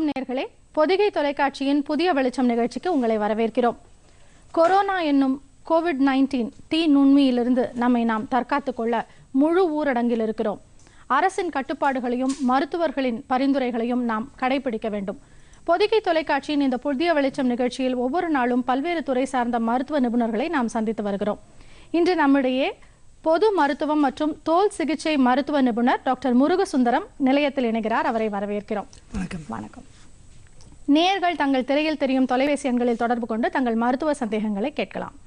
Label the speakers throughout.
Speaker 1: வணக்கம் நேர்களே பொதிகை தொலைக்காட்சியின் புதிய வெளிச்சம் நிகழ்ச்சிக்கு உங்களை வரவேற்கிறோம் கொரோனா என்னும் கோவிட் நைன்டீன் தீ நுண்மியிலிருந்து நம்மை நாம் தற்காத்துக் கொள்ள முழு ஊரடங்கில் இருக்கிறோம் அரசின் கட்டுப்பாடுகளையும் மருத்துவர்களின் பரிந்துரைகளையும் நாம் கடைபிடிக்க வேண்டும் பொதிகை தொலைக்காட்சியின் இந்த புதிய வெளிச்சம் நிகழ்ச்சியில் ஒவ்வொரு நாளும் பல்வேறு துறை சார்ந்த மருத்துவ நிபுணர்களை நாம் சந்தித்து வருகிறோம் இன்று நம்மிடையே பொது மருத்துவம் மற்றும் தோல் சிகிச்சை மருத்துவ நிபுணர் டாக்டர் முருகசுந்தரம் நிலையத்தில் இணைகிறார் அவரை வரவேற்கிறோம்
Speaker 2: வணக்கம்
Speaker 1: வணக்கம் நேயர்கள் தங்கள் திரையில் தெரியும் தொலைபேசி எண்களில் தொடர்பு கொண்டு தங்கள் மருத்துவ சந்தேகங்களை கேட்கலாம்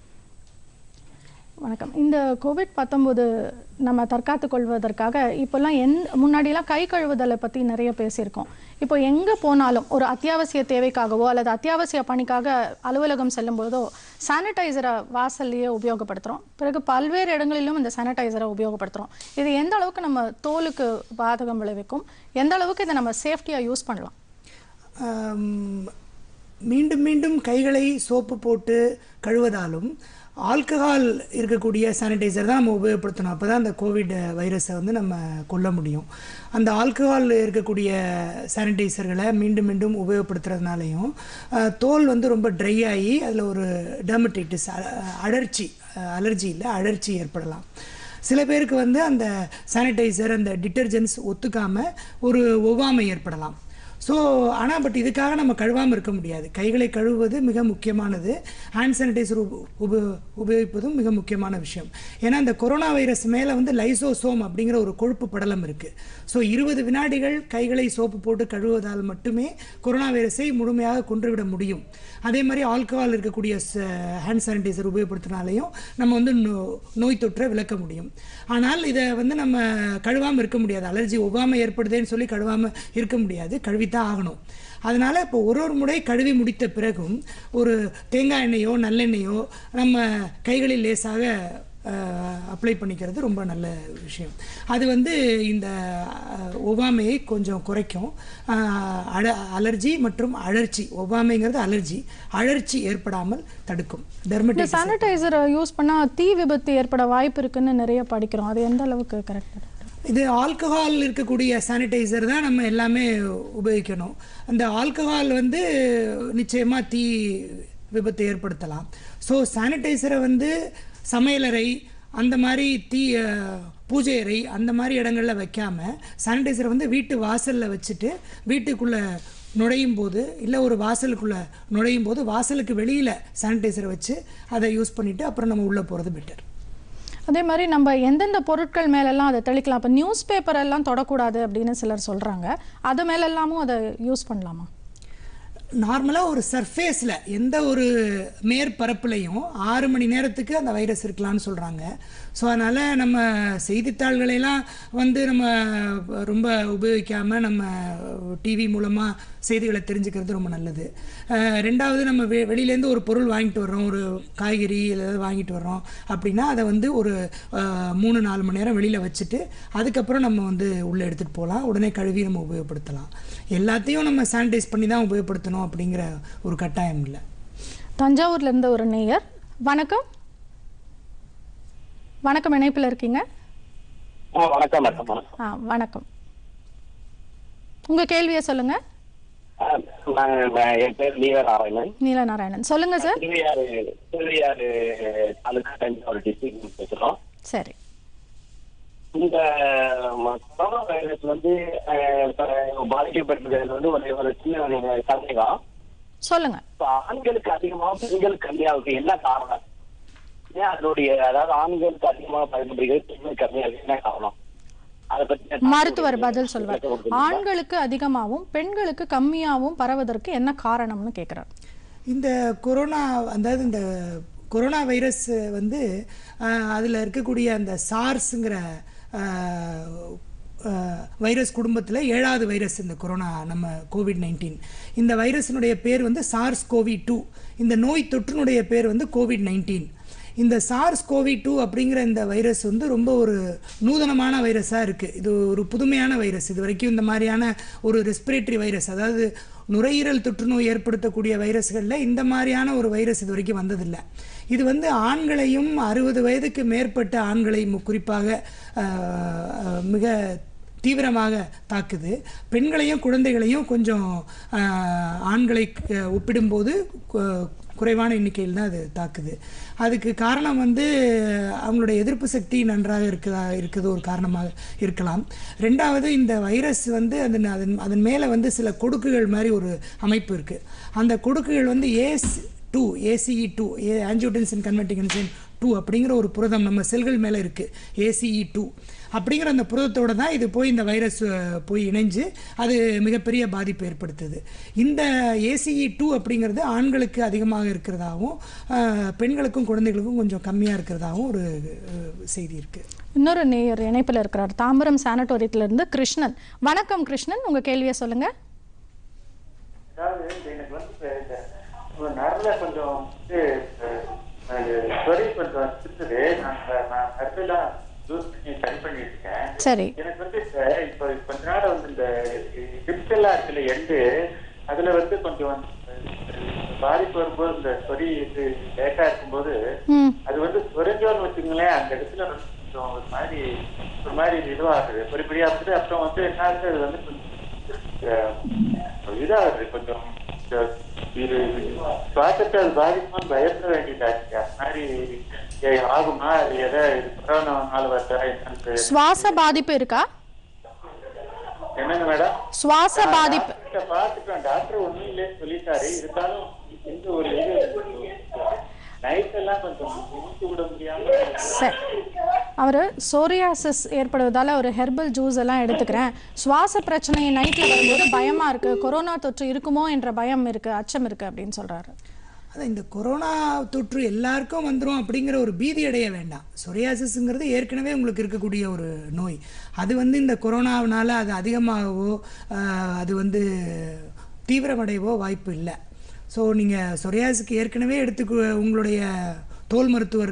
Speaker 1: வணக்கம் இந்த கோவிட் பத்தொம்போது நம்ம தற்காத்துக் கொள்வதற்காக இப்போல்லாம் எந் முன்னாடிலாம் கை கழுவுதலை பற்றி நிறைய பேசியிருக்கோம் இப்போ எங்கே போனாலும் ஒரு அத்தியாவசிய தேவைக்காகவோ அல்லது அத்தியாவசிய பணிக்காக அலுவலகம் செல்லும் பொழுதோ சானிடைசரை வாசல்லையே உபயோகப்படுத்துகிறோம் பிறகு பல்வேறு இடங்களிலும் இந்த சானிடைசரை உபயோகப்படுத்துகிறோம் இது எந்த அளவுக்கு நம்ம தோலுக்கு பாதகம் விளைவிக்கும் எந்த அளவுக்கு இதை நம்ம சேஃப்டியாக யூஸ் பண்ணலாம்
Speaker 2: ஆம், மீண்டும் மீண்டும் கைகளை சோப்பு போட்டு கழுவதாலும் ஆல்கஹால் இருக்கக்கூடிய சானிடைசர் தான் நம்ம உபயோகப்படுத்தணும் அப்போ தான் அந்த கோவிட் வைரஸை வந்து நம்ம கொல்ல முடியும் அந்த ஆல்கஹால் இருக்கக்கூடிய சானிடைசர்களை மீண்டும் மீண்டும் உபயோகப்படுத்துறதுனாலையும் அஹ், தோல் வந்து ரொம்ப ட்ரை ஆகி அதில் ஒரு டெர்மடைட்டிஸ் அலர்ச்சி அலர்ஜி இல்லை அழற்சி ஏற்படலாம் சில பேருக்கு வந்து அந்த சானிடைசர் அந்த டிட்டர்ஜென்ட்ஸ் ஒத்துக்காமல் ஒரு ஒவ்வாமை ஏற்படலாம் ஸோ ஆனால் பட் இதுக்காக நம்ம கழுவாமல் இருக்க முடியாது கைகளை கழுவுவது மிக முக்கியமானது ஹேண்ட் சானிடைசர் உப உப உபயோகிப்பதும் மிக முக்கியமான விஷயம் ஏன்னா இந்த கொரோனா வைரஸ் மேலே வந்து லைசோசோம் அப்படிங்கிற ஒரு கொழுப்பு படலம் இருக்குது ஸோ இருபது வினாடிகள் கைகளை சோப்பு போட்டு கழுவுவதால் மட்டுமே கொரோனா வைரஸை முழுமையாக கொன்றுவிட முடியும் அதே மாதிரி ஆல்கஹால் இருக்கக்கூடிய ஹேண்ட் சானிடைசர் உபயோகப்படுத்தினாலையும் நம்ம வந்து நோ- நோய் தொற்றை விளக்க முடியும் ஆனால் இதை வந்து நம்ம கழுவாமல் இருக்க முடியாது அலர்ஜி ஒவ்வாமை ஏற்படுதேன்னு சொல்லி கழுவாமல் இருக்க முடியாது கழுவித்தான் ஆகணும் அதனால் இப்போ ஒரு ஒரு முறை கழுவி முடித்த பிறகும் ஒரு தேங்காய் எண்ணெயோ நல்லெண்ணெயோ நம்ம கைகளில் லேசாக அப்ளை பண்ணிக்கிறது ரொம்ப நல்ல விஷயம் அது வந்து இந்த அஹ், ஒவ்வாமையை கொஞ்சம் குறைக்கும் அஹ், அட அலர்ஜி மற்றும் அழற்சி ஒவ்வாமைங்கிறது அலர்ஜி அழற்சி ஏற்படாமல் தடுக்கும்
Speaker 1: இந்த
Speaker 2: டெர்மடைட்டிஸ்
Speaker 1: சானிடைசரை யூஸ் பண்ணால் தீ விபத்து ஏற்பட வாய்ப்பு இருக்குன்னு நிறைய படிக்கிறோம் அது எந்த அளவுக்கு கரெக்டாக
Speaker 2: இது ஆல்கஹால் இருக்கக்கூடிய சானிடைசர் தான் நம்ம எல்லாமே உபயோகிக்கணும் அந்த ஆல்கஹால் வந்து நிச்சயமாக தீ விபத்தை ஏற்படுத்தலாம் ஸோ சானிடைசரை வந்து சமையலறை அந்த மாதிரி தீ அஹ், பூஜை அறை அந்த மாதிரி இடங்கள்ல வைக்காம சானிடைசரை வந்து வீட்டு வாசலில் வச்சுட்டு வீட்டுக்குள்ளே நுழையும் போது இல்லை ஒரு வாசலுக்குள்ளே நுழையும் போது வாசலுக்கு வெளியில் சானிடைசரை வச்சு அதை யூஸ் பண்ணிவிட்டு அப்புறம் நம்ம உள்ளே போகிறது பெட்டர்
Speaker 1: அதே மாதிரி நம்ம எந்தெந்த பொருட்கள் மேலெல்லாம் அதை தெளிக்கலாம் இப்போ நியூஸ் பேப்பர் எல்லாம் தொடக்கூடாது அப்படின்னு சிலர் சொல்கிறாங்க அது மேலெல்லாமும் அதை யூஸ் பண்ணலாமா
Speaker 2: நார்மலாக ஒரு சர்ஃபேஸில் எந்த ஒரு மேற்பரப்புலையும் ஆறு மணி நேரத்துக்கு அந்த வைரஸ் இருக்கலாம்னு சொல்கிறாங்க ஸோ அதனால் நம்ம செய்தித்தாள்களையெல்லாம் வந்து நம்ம ரொம்ப உபயோகிக்காமல் நம்ம டிவி மூலமாக செய்திகளை தெரிஞ்சுக்கிறது ரொம்ப நல்லது அஹ் ரெண்டாவது நம்ம வெ வெளியிலேருந்து ஒரு பொருள் வாங்கிட்டு வர்றோம் ஒரு காய்கறி ஏதாவது வாங்கிட்டு வர்றோம் அப்படின்னா அதை வந்து ஒரு அஹ், மூணு நாலு மணி நேரம் வெளியில் வச்சுட்டு அதுக்கப்புறம் நம்ம வந்து உள்ளே எடுத்துகிட்டு போகலாம் உடனே கழுவி நம்ம உபயோகப்படுத்தலாம் எல்லாத்தையும் நம்ம சானிடைஸ் பண்ணி தான் உபயோகப்படுத்தணும் அப்படிங்கிற ஒரு கட்டாயம் இல்லை
Speaker 1: தஞ்சாவூர்ல இருந்த ஒரு நேயர் வணக்கம் வணக்கம் இணைப்பில் இருக்கீங்க
Speaker 3: ஆ வணக்கம் வணக்கம் வணக்கம்
Speaker 1: ஆ வணக்கம் உங்க கேள்வியை சொல்லுங்க
Speaker 3: ஆ, நான் நான் என் பேர் லீவ நாராயணன்
Speaker 1: நீலநாராயணன் சொல்லுங்க சார்
Speaker 3: திருவையாறு திருவையாறு தாலுகா தஞ்சாவூர் டிஸ்ட்ரிக்ட் பேசுறோம்
Speaker 1: சரி
Speaker 3: இந்த ம- கொரோனா வைரஸ் வந்து அஹ், இப்ப பாதிக்கப்பட்டிருக்கிறது வந்து ஒரு ஒரு சின்ன சந்தேகம்
Speaker 1: சொல்லுங்க
Speaker 3: இப்ப ஆண்களுக்கு அதிகமாக பெண்களுக்கு கம்மியாகுது என்ன காரணம் ஏன் அதனுடைய அதாவது ஆண்களுக்கு அதிகமாக பயன்படுகிறது பெண்களுக்கு கம்மியாகுது என்ன காரணம் அதை பத்தி
Speaker 1: மருத்துவர் பதில் சொல்வார் ஆண்களுக்கு அதிகமாகவும் பெண்களுக்கு கம்மியாகவும் பரவதற்கு என்ன காரணம்னு கேட்குறார்
Speaker 2: இந்த கொரோனா அதாவது இந்த கொரோனா வைரஸ் வந்து அதில் இருக்கக்கூடிய அந்த சார்ஸுங்கிற வைரஸ் குடும்பத்தில் ஏழாவது வைரஸ் இந்த கொரோனா நம்ம கோவிட் நைன்டீன் இந்த வைரஸினுடைய பேர் வந்து சார்ஸ் கோவி டூ இந்த நோய் தொற்றினுடைய பேர் வந்து கோவிட் நைன்டீன் இந்த சார்ஸ் கோவி டூ அப்படிங்கிற இந்த வைரஸ் வந்து ரொம்ப ஒரு நூதனமான வைரஸாக இருக்குது இது ஒரு புதுமையான வைரஸ் இது வரைக்கும் இந்த மாதிரியான ஒரு ரெஸ்பிரேட்டரி வைரஸ் அதாவது நுரையீரல் தொற்றுநோய் ஏற்படுத்தக்கூடிய வைரஸ்களில் இந்த மாதிரியான ஒரு வைரஸ் இது வரைக்கும் வந்ததில்லை இது வந்து ஆண்களையும் அறுபது வயதுக்கு மேற்பட்ட ஆண்களை மு- குறிப்பாக ஆஹ், ஆஹ், மிக தீவிரமாக தாக்குது பெண்களையும் குழந்தைகளையும் கொஞ்சம் ஆஹ், ஆண்களை க- ஒப்பிடும்போது கு- குறைவான எண்ணிக்கையில் தான் அது தாக்குது அதுக்கு காரணம் வந்து அவங்களுடைய எதிர்ப்பு சக்தி நன்றாக இருக்குதா இருக்குது ஒரு காரணமாக இருக்கலாம் ரெண்டாவது இந்த வைரஸ் வந்து அதன் அதன் அதன் மேலே வந்து சில கொடுக்குகள் மாதிரி ஒரு அமைப்பு இருக்குது அந்த கொடுக்குகள் வந்து ACE two ACE two A angiotensin converting enzyme two அப்படிங்கிற ஒரு புரதம் நம்ம செல்கள் மேலே இருக்குது ஏசிஇ டூ அப்படிங்கிற அந்த புரதத்தோட தான் இது போய் இந்த வைரஸ் அஹ், போய் இணைஞ்சு அது மிகப்பெரிய பாதிப்பு ஏற்படுத்துது இந்த ஏசிஇ டூ அப்படிங்கிறது ஆண்களுக்கு அதிகமாக இருக்கிறதாகவும் அஹ், பெண்களுக்கும் குழந்தைகளுக்கும் கொஞ்சம் கம்மியாக இருக்கிறதாகவும் ஒரு அஹ், செய்தி இருக்குது
Speaker 1: இன்னொரு நேயர் இணைப்பில் இருக்கிறார் தாம்பரம் சானட்டோரியத்திலிருந்து கிருஷ்ணன் வணக்கம் கிருஷ்ணன் உங்க கேள்வியை சொல்லுங்க
Speaker 4: அதாவது இந்த எனக்கு வந்து இப்ப இந்த ஒரு நரல கொஞ்சம் வந்து அது சொறி கொஞ்சம் சுத்துது நான் நான் நரலாம் யூஸ் பண்ணி சரி பண்ணிட்டு இருக்கேன்
Speaker 1: சரி
Speaker 4: எனக்கு வந்து இப்ப இப்போ கொஞ்ச நாள் வந்து இந்த ஹிப்ஸ் எல்லாம் இருக்குல்ல எண்டு அதுல வந்து கொஞ்சம் வந்து பாதிப்பு வரும்போது இந்த சொறி இது லேட்டா இருக்கும்போது
Speaker 1: ம்
Speaker 4: அது வந்து சொரிஞ்சோன்னு வச்சுங்களேன் அந்த இடத்துல வந்து கொஞ்சம் ஒரு மாதிரி ஒரு மாதிரி இதுவாகுது பொறிப்படியா இருக்குது அப்புறம் வந்து என்ன ஆகுது அது வந்து கொஞ்சம் அஹ், இதாகுது கொஞ்சம் இந்த இது சுவாசத்தை அது பாதிக்குமான்னு பயப்பட வேண்டியதா இருக்கு அது மாதிரி ஏ- ஆகுமா அது எதை இது கொரோனாவால வருதா என்னன்னு தெரியல.
Speaker 1: சுவாச பாதிப்பு இருக்கா
Speaker 4: என்னங்க மேடம்
Speaker 1: சுவாச பாதிப்பு
Speaker 4: டாக்டர்கிட்ட பார்த்துட்டோம் டாக்டர் ஒண்ணும் இல்லைன்னு சொல்லிட்டாரு இருந்தாலும் எந்த ஒரு இது நைட் எல்லாம் கொஞ்சம் மூச்சு விட முடியாம
Speaker 1: சரி அவர் சோரியாசிஸ் ஏற்படுவதால ஒரு ஹெர்பல் ஜூஸ் எல்லாம் எடுத்துக்கிறேன் சுவாச பிரச்சனை நைட்டில் வரும்போது பயமா இருக்கு கொரோனா தொற்று இருக்குமோ என்ற பயம் இருக்கு அச்சம் இருக்கு அப்படின்னு சொல்றாரு
Speaker 2: அதான் இந்த கொரோனா தொற்று எல்லாருக்கும் வந்துடும் அப்படிங்கிற ஒரு பீதி அடைய வேண்டாம் சொரியாசிஸ்ங்கிறது ஏற்கனவே உங்களுக்கு இருக்கக்கூடிய ஒரு நோய் அது வந்து இந்த கொரோனாவினால அது அதிகமாகவோ ஆஹ், அது வந்து தீவிரமடையவோ வாய்ப்பு இல்லை ஸோ நீங்கள் சொரியாசிஸ்க்கு ஏற்கனவே எடுத்துக்கு உங்களுடைய தோல் மருத்துவர்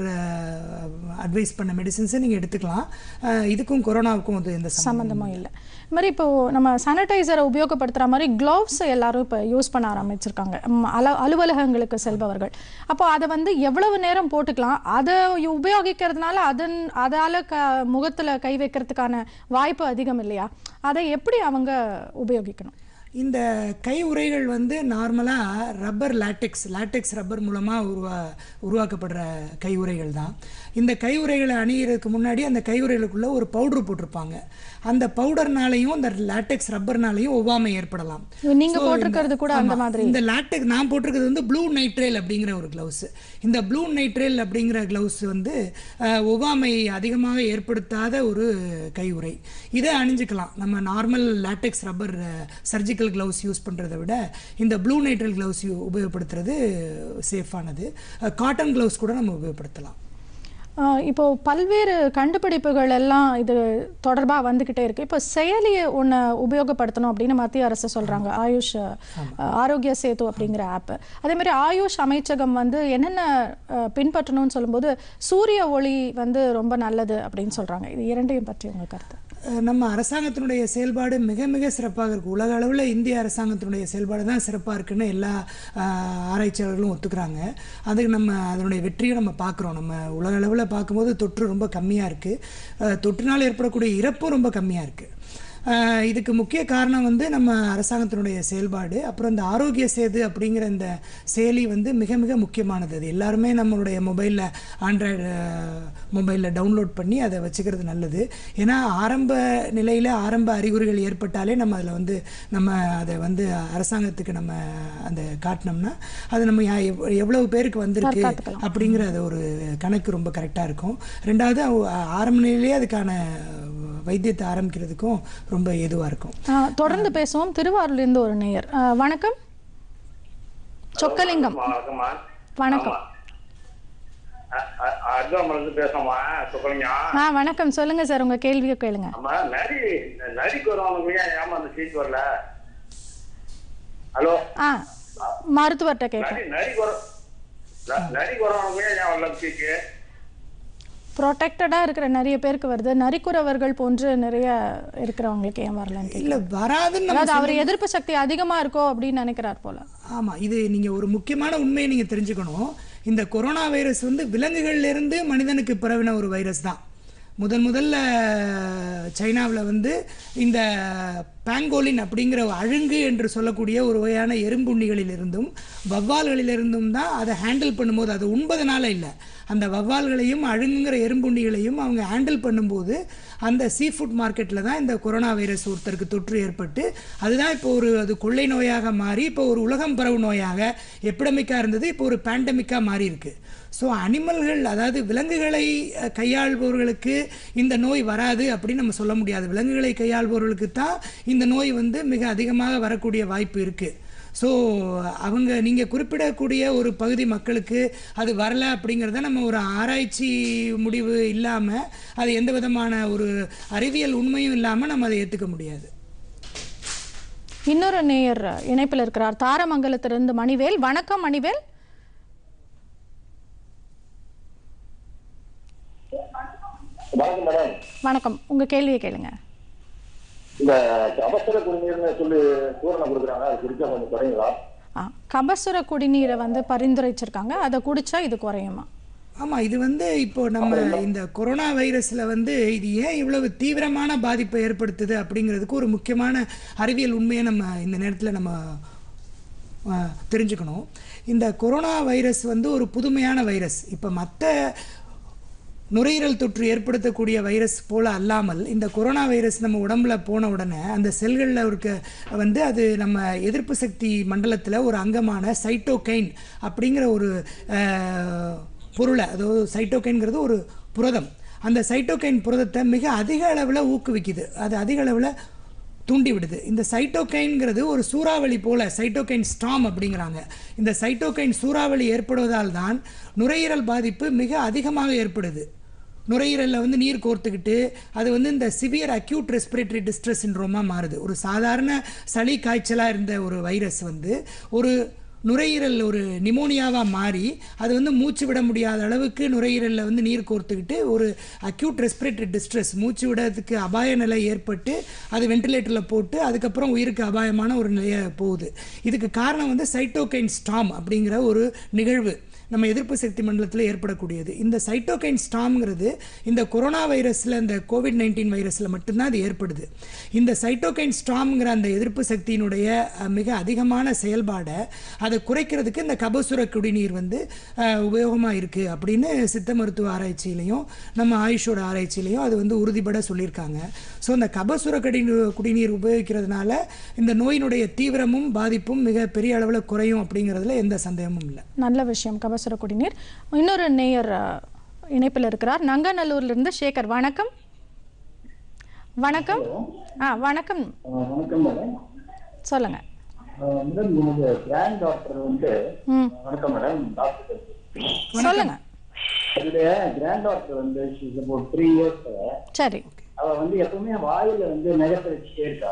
Speaker 2: அட்வைஸ் பண்ண மெடிசின்ஸை நீங்கள் எடுத்துக்கலாம் ஆஹ், இதுக்கும் கொரோனாவுக்கும் அது எந்த சம்மந்தம்
Speaker 1: சம்மந்தமும் இல்லை இது மாதிரி இப்போ நம்ம சானிடைசரை உபயோகப்படுத்துகிற மாதிரி க்ளோவ்ஸ் எல்லாரும் இப்போ யூஸ் பண்ண ஆரம்பிச்சிருக்காங்க ம், அல அலுவலகங்களுக்கு செல்பவர்கள் அப்போ அதை வந்து எவ்வளவு நேரம் போட்டுக்கலாம் அதை உபயோகிக்கிறதுனால அதன் அதால் க முகத்தில் கை வைக்கிறதுக்கான வாய்ப்பு அதிகம் இல்லையா அதை எப்படி அவங்க உபயோகிக்கணும்
Speaker 2: இந்த கை உறைகள் வந்து நார்மலாக ரப்பர் லாட்டெக்ஸ் லாட்டெக்ஸ் ரப்பர் மூலமாக உருவா உருவாக்கப்படுற கை உறைகள் தான் இந்த கை உறைகளை அணிகிறதுக்கு முன்னாடி அந்த கை உறைகளுக்குள்ள ஒரு பவுடர் போட்டிருப்பாங்க அந்த பவுடர்னாலையும் அந்த லாட்டெக்ஸ் ரப்பர்னாலையும் ஒவ்வாமை ஏற்படலாம்
Speaker 1: நீங்க
Speaker 2: So,
Speaker 1: போட்டிருக்கிறது
Speaker 2: இந்த-
Speaker 1: கூட அந்த
Speaker 2: ஆமா.
Speaker 1: மாதிரி.
Speaker 2: இந்த லாட்டெக்ஸ் நான் போட்டிருக்கிறது வந்து ப்ளூ நைட்ரேல் அப்படிங்கிற ஒரு க்ளவுஸ் இந்த ப்ளூ நைட்ரேல் அப்படிங்கிற க்ளவுஸ் வந்து அஹ், ஒவ்வாமை அதிகமாக ஏற்படுத்தாத ஒரு கையுறை இதை அணிஞ்சுக்கலாம் நம்ம normal latex rubber surgical gloves use பண்ணுறதை விட இந்த ப்ளூ நைட்ரல் க்ளவுஸ் உபயோகப்படுத்துறது சேஃபானது காட்டன் க்ளவுஸ் கூட நம்ம உபயோகப்படுத்தலாம்
Speaker 1: ஆஹ் இப்போ பல்வேறு கண்டுபிடிப்புகள் எல்லாம் இது தொடர்பாக வந்துக்கிட்டே இருக்கு இப்போ செயலியை ஒன்று உபயோகப்படுத்தணும் அப்படின்னு மத்திய அரசு சொல்றாங்க ஆயுஷ் ஆஹ், ஆரோக்கிய சேது அப்படிங்கிற ஆப் அதே மாதிரி ஆயுஷ் அமைச்சகம் வந்து என்னென்ன ஆஹ், பின்பற்றணும்னு சொல்லும்போது சூரிய ஒளி வந்து ரொம்ப நல்லது அப்படின்னு சொல்றாங்க இது இரண்டையும் பற்றி உங்க கருத்து
Speaker 2: அஹ் நம்ம அரசாங்கத்தினுடைய செயல்பாடு மிக மிக சிறப்பாக இருக்குது உலக அளவில் இந்திய அரசாங்கத்தினுடைய செயல்பாடு தான் சிறப்பாக இருக்குன்னு எல்லா அஹ், ஆராய்ச்சியாளர்களும் ஒத்துக்கிறாங்க அதுக்கு நம்ம அதனுடைய வெற்றியை நம்ம பார்க்குறோம் நம்ம உலக அளவில் பார்க்கும்போது தொற்று ரொம்ப கம்மியாக இருக்குது தொற்றுனால் ஏற்படக்கூடிய இறப்பும் ரொம்ப கம்மியாக இருக்குது ஆஹ் இதுக்கு முக்கிய காரணம் வந்து நம்ம அரசாங்கத்தினுடைய செயல்பாடு அப்புறம் இந்த ஆரோக்கிய சேது அப்படிங்கிற இந்த செயலி வந்து மிக மிக முக்கியமானது அது எல்லாருமே நம்மளுடைய மொபைலில் ஆண்ட்ராய்டு மொபைலில் டவுன்லோட் பண்ணி அதை வச்சுக்கிறது நல்லது ஏன்னா ஆரம்ப நிலையில் ஆரம்ப அறிகுறிகள் ஏற்பட்டாலே நம்ம அதில் வந்து நம்ம அதை வந்து அரசாங்கத்துக்கு நம்ம அந்த காட்டினோம்னா அது நம்ம யா- எவ்- எவ்வளவு பேருக்கு வந்திருக்கு
Speaker 1: தற்காத்துக்கலாம்.
Speaker 2: அப்படிங்கிற அது ஒரு கணக்கு ரொம்ப கரெக்டாக இருக்கும் ரெண்டாவது அவ- ஆரம்ப நிலையிலேயே அதுக்கான வைத்தியத்தை ஆரம்பிக்கிறதுக்கும் ரொம்ப ஏதுவாக இருக்கும்
Speaker 1: ஆஹ், தொடர்ந்து பேசுவோம் திருவாரூர்லேருந்து ஒரு நேயர் ஆஹ், வணக்கம் சொக்கலிங்கம்
Speaker 5: வணக்கம்மா
Speaker 1: வணக்கம்
Speaker 5: அர்ஜாமல் இருந்து பேசுறோம்மா சுக்கலிங்க
Speaker 1: ஆ வணக்கம் சொல்லுங்க சார் உங்க கேள்வியை கேளுங்க
Speaker 5: ஆமா நரி நரிக்கு வருவாங்க ஏன் ஏமா அந்த சீட் வரல ஹலோ
Speaker 1: ஆ மருத்துவர்கிட்ட கேட்க
Speaker 5: நரி நரிக்கு வர ந- நரிக்கு வரவங்க ஏன் ஏன் வரல சீட்டு
Speaker 1: ப்ரொடெக்டடாக இருக்கிற நிறைய பேருக்கு வருது நரிக்குறவர்கள் போன்று நிறைய இருக்கிறவங்களுக்கு ஏன் வரலன்னு கேட்க
Speaker 2: இல்லை வராதுன்னு நம்ம
Speaker 1: அதாவது அவர் எதிர்ப்பு சக்தி அதிகமா இருக்கோ அப்படின்னு நினைக்கிறார் போல
Speaker 2: ஆமாம் இது நீங்கள் ஒரு முக்கியமான உண்மையை நீங்கள் தெரிஞ்சுக்கணும் இந்த கொரோனா வைரஸ் வந்து விலங்குகள்ல இருந்து மனிதனுக்கு பரவின ஒரு வைரஸ் தான் முதன் முதல்ல சைனாவில் வந்து இந்த பேங்கோலின் அப்படிங்கிற அழுங்கு என்று சொல்லக்கூடிய ஒரு வகையான எறும்புண்ணிகளிலிருந்தும் வவ்வால்களிலிருந்தும் தான் அதை ஹேண்டில் பண்ணும்போது அது உண்பதனால இல்லை அந்த வவ்வால்களையும் அழுங்குங்கிற எறும்புண்ணிகளையும் அவங்க ஹேண்டில் பண்ணும்போது அந்த சீ ஃபுட் மார்க்கெட்டில் தான் இந்த கொரோனா வைரஸ் ஒருத்தருக்கு தொற்று ஏற்பட்டு அதுதான் இப்போ ஒரு அது கொள்ளை நோயாக மாறி இப்போ ஒரு உலகம் பரவு நோயாக எப்பிடமிக்காக இருந்தது இப்போ ஒரு பேண்டமிக்காக மாறி இருக்கு ஸோ அனிமல்கள் அதாவது விலங்குகளை அஹ், கையாள்பவர்களுக்கு இந்த நோய் வராது அப்படின்னு நம்ம சொல்ல முடியாது விலங்குகளை கையாள்பவர்களுக்கு தான் இந்த நோய் வந்து மிக அதிகமாக வரக்கூடிய வாய்ப்பு இருக்குது ஸோ அவங்க நீங்கள் குறிப்பிடக்கூடிய ஒரு பகுதி மக்களுக்கு அது வரல அப்படிங்கிறத நம்ம ஒரு ஆராய்ச்சி முடிவு இல்லாமல் அது எந்த விதமான ஒரு அறிவியல் உண்மையும் இல்லாமல் நம்ம அதை ஏற்றுக்க முடியாது
Speaker 1: இன்னொரு நேயர் இணைப்பில் இருக்கிறார் தாரமங்கலத்திலிருந்து மணிவேல் வணக்கம் மணிவேல்
Speaker 5: வணக்கம் மேடம்
Speaker 1: வணக்கம் உங்க கேள்வியை கேளுங்க
Speaker 5: இந்த அவசர குடிநீர்னு சொல்லி சூரணம் கொடுக்குறாங்க அது குடிச்சா கொஞ்சம் குறையுங்களா
Speaker 1: ஆ கபசுர குடிநீரை வந்து பரிந்துரைச்சிருக்காங்க அதை குடிச்சா இது குறையுமா
Speaker 2: ஆமாம் இது வந்து இப்போ நம்ம இந்த கொரோனா வைரஸில் வந்து இது ஏன் இவ்வளவு தீவிரமான பாதிப்பை ஏற்படுத்துது அப்படிங்கிறதுக்கு ஒரு முக்கியமான அறிவியல் உண்மையை நம்ம இந்த நேரத்தில் நம்ம ஆ, தெரிஞ்சுக்கணும் இந்த கொரோனா வைரஸ் வந்து ஒரு புதுமையான வைரஸ் இப்போ மற்ற நுரையீரல் தொற்று ஏற்படுத்தக்கூடிய வைரஸ் போல அல்லாமல் இந்த கொரோனா வைரஸ் நம்ம உடம்புல போன உடனே அந்த செல்களில் இருக்க வந்து அது நம்ம எதிர்ப்பு சக்தி மண்டலத்தில் ஒரு அங்கமான சைட்டோகைன் அப்படிங்கிற ஒரு அஹ், பொருளை அதாவது சைட்டோகைன்கிறது ஒரு புரதம் அந்த சைட்டோகைன் புரதத்தை மிக அதிக அளவில் ஊக்குவிக்குது அது அதிக அளவில் தூண்டி விடுது இந்த சைட்டோகைன்கிறது ஒரு சூறாவளி போல சைட்டோகைன் ஸ்டாம் அப்படிங்கிறாங்க இந்த சைட்டோகைன் சூறாவளி ஏற்படுவதால் தான் நுரையீரல் பாதிப்பு மிக அதிகமாக ஏற்படுது நுரையீரலில் வந்து நீர் கோர்த்துக்கிட்டு அது வந்து இந்த சிவியர் அக்யூட் ரெஸ்பிரேட்டரி டிஸ்ட்ரெஸ் சின்ரோமாக மாறுது ஒரு சாதாரண சளி காய்ச்சலாக இருந்த ஒரு வைரஸ் வந்து ஒரு நுரையீரல் ஒரு நிமோனியாவாக மாறி அது வந்து மூச்சு விட முடியாத அளவுக்கு நுரையீரலில் வந்து நீர் கோர்த்துக்கிட்டு ஒரு அக்யூட் ரெஸ்பிரேட்டரி டிஸ்ட்ரெஸ் மூச்சு விடுறதுக்கு அபாய நிலை ஏற்பட்டு அது வென்டிலேட்டரில் போட்டு அதுக்கப்புறம் உயிருக்கு அபாயமான ஒரு நிலையை போகுது இதுக்கு காரணம் வந்து சைட்டோகைன் ஸ்டாம் அப்படிங்கிற ஒரு நிகழ்வு நம்ம எதிர்ப்பு சக்தி மண்டலத்தில் ஏற்படக்கூடியது இந்த சைட்டோகைன் ஸ்டாம்ங்கிறது இந்த கொரோனா வைரஸில் இந்த கோவிட் நைன்டீன் வைரஸில் மட்டும்தான் அது ஏற்படுது இந்த சைட்டோகைன் ஸ்டாம்ங்கிற அந்த எதிர்ப்பு சக்தியினுடைய அஹ், மிக அதிகமான செயல்பாடை அதை குறைக்கிறதுக்கு இந்த கபசுர குடிநீர் வந்து உபயோகமாக இருக்குது அப்படின்னு சித்த மருத்துவ ஆராய்ச்சியிலையும் நம்ம ஆயுஷோட ஆராய்ச்சியிலையும் அது வந்து உறுதிபட சொல்லியிருக்காங்க ஸோ இந்த கபசுர குடிநீர் குடிநீர் உபயோகிக்கிறதுனால இந்த நோயினுடைய தீவிரமும் பாதிப்பும் மிக பெரிய அளவில் குறையும் அப்படிங்கிறதுல எந்த சந்தேகமும் இல்லை
Speaker 1: நல்ல விஷயம் கபசுர குடிநீர் இன்னொரு நேயர் அஹ், இணைப்பில் இருக்கிறார் நங்கநல்லூர்ல இருந்து சேகர் வணக்கம் வணக்கம் ஆ வணக்கம்
Speaker 6: வணக்கம் மேடம்
Speaker 1: சொல்லுங்க
Speaker 6: மேடம் என்னுடைய கிராண்ட் டாக்டர் வந்து
Speaker 1: ம்
Speaker 6: வணக்கம் மேடம் டாக்டர்
Speaker 1: சொல்லுங்க
Speaker 6: என்னுடைய கிராண்ட் டாக்டர் வந்து அபவுட் த்ரீ இயர்ஸ்
Speaker 1: சரி
Speaker 6: அவ வந்து எப்பவுமே வாயில வந்து நகத்தை வச்சுட்டே இருக்கா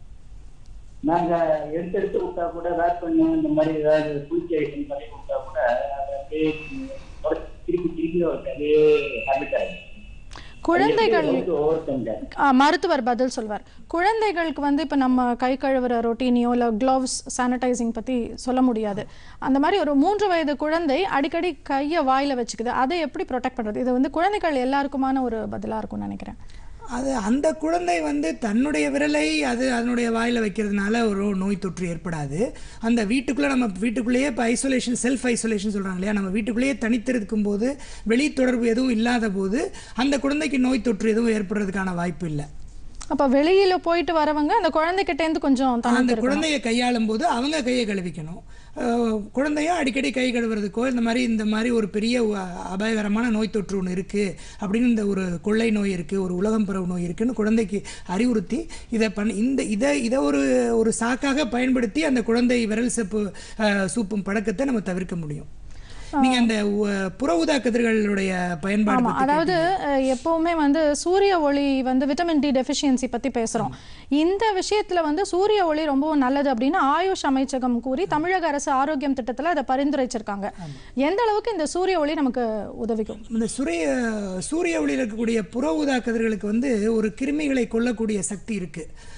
Speaker 6: நாங்க எடுத்து எடுத்து விட்டா கூட வேட் பண்ணி இந்த மாதிரி ஏதாவது குளிக்க ஐட்டம் பண்ணி விட்டா கூட அதை அப்படியே தொடச்சு திருப்பி திருப்பி அவருக்கு அதே ஹேபிட் ஆயிடுச்சு
Speaker 1: குழந்தைகள்
Speaker 6: ஓவர் கம்
Speaker 1: ஆ, மருத்துவர் பதில் சொல்வார் குழந்தைகளுக்கு வந்து இப்போ நம்ம கை கழுவுற ரொட்டீனியோ இல்லை க்ளவுஸ் சானிடைசிங் பற்றி சொல்ல முடியாது அந்த மாதிரி ஒரு மூன்று வயது குழந்தை அடிக்கடி கையை வாயில் வச்சுக்குது அதை எப்படி ப்ரொடெக்ட் பண்ணுறது இது வந்து குழந்தைகள் எல்லாருக்குமான ஒரு பதிலாக இருக்கும்னு நினைக்கிறேன்
Speaker 2: அது அந்த குழந்தை வந்து தன்னுடைய விரலை அது அதனுடைய வாயில் வைக்கிறதுனால ஒரு நோய் தொற்று ஏற்படாது அந்த வீட்டுக்குள்ளே நம்ம வீட்டுக்குள்ளேயே இப்போ ஐசோலேஷன் செல்ஃப் ஐசோலேஷன் சொல்கிறாங்க இல்லையா நம்ம வீட்டுக்குள்ளேயே தனித்திருக்கும் போது வெளி தொடர்பு எதுவும் இல்லாத போது அந்த குழந்தைக்கு நோய் தொற்று எதுவும் ஏற்படுறதுக்கான வாய்ப்பு இல்லை
Speaker 1: அப்போ வெளியில் போயிட்டு வரவங்க அந்த குழந்தைகிட்டேருந்து கொஞ்சம்
Speaker 2: அந்த
Speaker 1: தனித்து இருக்கணும்.
Speaker 2: குழந்தையை கையாளும் போது அவங்க கையை கழுவிக்கணும் அஹ் குழந்தையும் அடிக்கடி கை கழுவுறதுக்கோ இந்த மாதிரி இந்த மாதிரி ஒரு பெரிய உ- அபாயகரமான நோய் தொற்று ஒன்று இருக்குது அப்படின்னு இந்த ஒரு கொள்ளை நோய் இருக்குது ஒரு உலகம் பரவு நோய் இருக்குன்னு குழந்தைக்கு அறிவுறுத்தி இதை பண்ண இந்த இதை இதை ஒரு ஒரு சாக்காக பயன்படுத்தி அந்த குழந்தை விரல் சப்பு அஹ், சூப்பும் பழக்கத்தை நம்ம தவிர்க்க முடியும் நீங்கள் அந்த உ- புற ஊதா கதிர்களுடைய பயன்பாடு
Speaker 1: ஆமா
Speaker 2: பத்தி
Speaker 1: அதாவது அஹ், எப்பவுமே வந்து சூரிய ஒளி வந்து விட்டமின் டி டெஃபிஷியன்சி பத்தி பேசுறோம் இந்த விஷயத்துல வந்து சூரிய ஒளி ரொம்பவும் நல்லது அப்படின்னு ஆயுஷ் அமைச்சகம் கூறி தமிழக அரசு ஆரோக்கியம் திட்டத்துல அதை பரிந்துரைச்சிருக்காங்க எந்த அளவுக்கு இந்த சூரிய ஒளி நமக்கு உதவிக்கும்
Speaker 2: இந்த சூரிய சூரிய ஒளியில் இருக்கக்கூடிய புற ஊதா கதிர்களுக்கு வந்து ஒரு கிருமிகளை கொல்லக்கூடிய சக்தி இருக்குது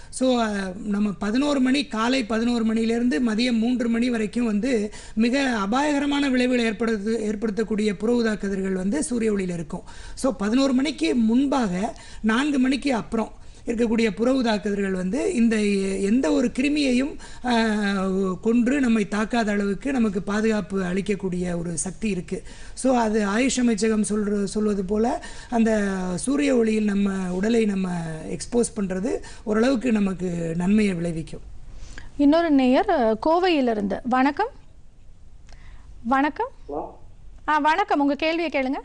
Speaker 2: ஸோ நம்ம பதினோரு மணி காலை பதினோரு மணிலேருந்து மதியம் மூன்று மணி வரைக்கும் வந்து மிக அபாயகரமான விளைவுகளை ஏற்படுத்து ஏற்படுத்தக்கூடிய புற ஊதா கதிர்கள் வந்து சூரிய ஒளியில் இருக்கும் ஸோ பதினோரு மணிக்கு முன்பாக நான்கு மணிக்கு அப்புறம் இருக்கக்கூடிய புற ஊதா கதிர்கள் வந்து இந்த எந்த ஒரு கிருமியையும் ஆஹ், கொன்று நம்மை தாக்காத அளவுக்கு நமக்கு பாதுகாப்பு அளிக்கக்கூடிய ஒரு சக்தி இருக்குது ஸோ அது ஆயுஷ் அமைச்சகம் சொல்ற சொல்வது போல் அந்த சூரிய ஒளியில் நம்ம உடலை நம்ம எக்ஸ்போஸ் பண்ணுறது ஓரளவுக்கு நமக்கு நன்மையை விளைவிக்கும்
Speaker 1: இன்னொரு நேயர் அஹ், கோவையிலிருந்து வணக்கம் வணக்கம் ஆ வணக்கம் உங்க கேள்வியை கேளுங்க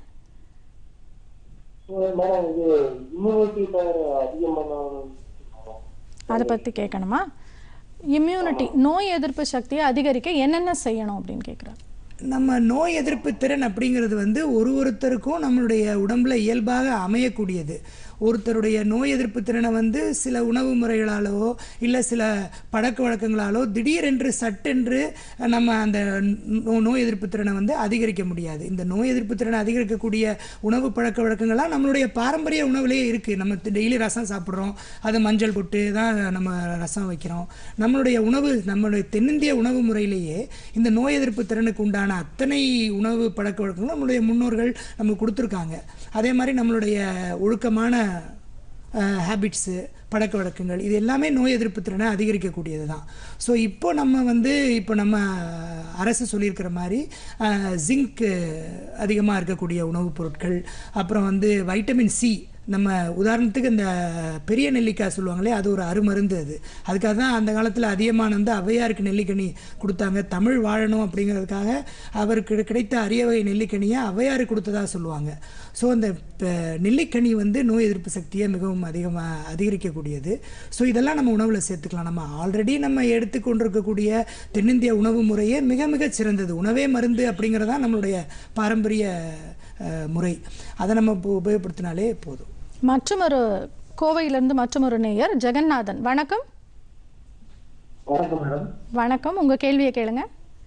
Speaker 5: மேடம் இது இம்யூனிட்டி பவர் அதிகமான
Speaker 1: அதை பத்தி கேட்கணுமா இம்யூனிட்டி நோய் எதிர்ப்பு சக்தியை அதிகரிக்க என்னென்ன செய்யணும் அப்படின்னு கேட்குறாரு
Speaker 2: நம்ம நோய் எதிர்ப்பு திறன் அப்படிங்கிறது வந்து ஒரு ஒருத்தருக்கும் நம்மளுடைய உடம்புல இயல்பாக அமையக்கூடியது ஒருத்தருடைய நோய் எதிர்ப்பு திறனை வந்து சில உணவு முறைகளாலோ இல்லை சில பழக்க வழக்கங்களாலோ திடீரென்று சட்டென்று நம்ம அந்த நோ- நோய் எதிர்ப்பு திறனை வந்து அதிகரிக்க முடியாது இந்த நோய் எதிர்ப்பு திறனை அதிகரிக்கக்கூடிய உணவு பழக்க வழக்கங்கள்லாம் நம்மளுடைய பாரம்பரிய உணவுலேயே இருக்குது நம்ம டெய்லி ரசம் சாப்பிட்றோம் அது மஞ்சள் போட்டு தான் நம்ம ரசம் வைக்கிறோம் நம்மளுடைய உணவு நம்மளுடைய தென்னிந்திய உணவு முறையிலேயே இந்த நோய் எதிர்ப்பு திறனுக்கு உண்டான அத்தனை உணவு பழக்க வழக்கங்களும் நம்மளுடைய முன்னோர்கள் நமக்கு கொடுத்துருக்காங்க அதே மாதிரி நம்மளுடைய ஒழுக்கமான ஹேபிட்ஸு பழக்க வழக்கங்கள் இது எல்லாமே நோய் எதிர்ப்பு திறனை அதிகரிக்கக்கூடியது தான் ஸோ இப்போ நம்ம வந்து இப்போ நம்ம அரசு சொல்லியிருக்கிற மாதிரி ஜிங்க் அதிகமாக இருக்கக்கூடிய உணவுப் பொருட்கள் அப்புறம் வந்து வைட்டமின் சி நம்ம உதாரணத்துக்கு இந்த பெரிய நெல்லிக்காய் சொல்லுவாங்களே அது ஒரு அருமருந்து அது அதுக்காக தான் அந்த காலத்தில் அதிகமான வந்து ஔவையாருக்கு நெல்லிக்கனி கொடுத்தாங்க தமிழ் வாழணும் அப்படிங்கிறதுக்காக அவருக்கு கிடைத்த அரிய வகை நெல்லிக்கனியை ஔவையாருக்கு கொடுத்ததா சொல்லுவாங்க ஸோ அந்த ப- நெல்லிக்கனி வந்து நோய் எதிர்ப்பு சக்தியை மிகவும் அதிகமாக அதிகரிக்கக்கூடியது ஸோ இதெல்லாம் நம்ம உணவில் சேர்த்துக்கலாம் நம்ம ஆல்ரெடி நம்ம எடுத்துக்கொண்டிருக்கக்கூடிய தென்னிந்திய உணவு முறையே மிக மிகச் சிறந்தது உணவே மருந்து அப்படிங்கிறதா நம்மளுடைய பாரம்பரிய அஹ், முறை அதை நம்ம இப்போ உபயோகப்படுத்தினாலே போதும்
Speaker 1: மற்றொரு கோவையிலிருந்து மற்றொரு நேயர் ஜெகநாதன் வணக்கம்
Speaker 6: வணக்கம் மேடம்
Speaker 1: வணக்கம் உங்க கேள்வியை கேளுங்க